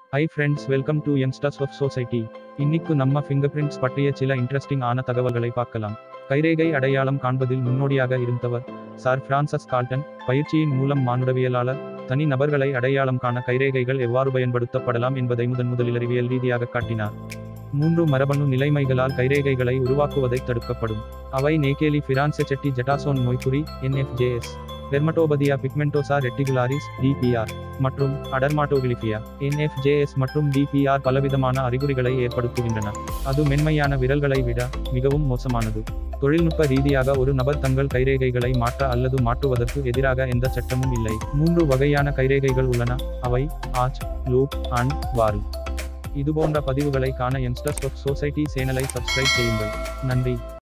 high friends welcome to youngsters of society இன்னைக்கு நம்ம finger prints பற்றிய சில இன்ட்ரெஸ்டிங் ஆன தகவல்களை பார்க்கலாம் கைரேகை அடையாளம் காண்பதில் முன்னோடியாக இருந்தவர் சார் பிரான்சஸ் கால்டன் பயிற்சியின் மூலம் மானுடவியலாளர் தனி நபர்களை அடையாளம் காண கைரேகைகள் எவ்வாறு பயன்படுத்தப்படலாம் என்பதை முதன் முதலில் அறிவியல் ரீதியாக காட்டினார் மூன்று மரபணு நிலைமைகளால் கைரேகைகளை உருவாக்குவதை தடுக்கப்படும் அவை நேகேலி ஃபிரான்செ செட்டி ஜெட்டாசோன் நோய்க்குறி என்எஃப்ஜேஎஸ் டெர்மட்டோபதியா பிக்மெண்டோசா ரெட்டிகுலாரிஸ் டிபிஆர் மற்றும் அடர்மாட்டோகிலிபியா என்எஃப்ஜேஎஸ் மற்றும் டிபிஆர் பலவிதமான அறிகுறிகளை ஏற்படுத்துகின்றன அது மென்மையான விரல்களை விட மிகவும் மோசமானது தொழில்நுட்ப ரீதியாக ஒரு நபர் தங்கள் கைரேகைகளை மாற்ற அல்லது மாற்றுவதற்கு எதிராக எந்த சட்டமும் இல்லை மூன்று வகையான கைரேகைகள் உள்ளன அவை ஆச் லூப் அண்ட் வால் இதுபோன்ற பதிவுகளை காண யங்ஸ்டர்ஸ் ஆஃப் சொசைட்டி சேனலை சப்ஸ்கிரைப் செய்யுங்கள் நன்றி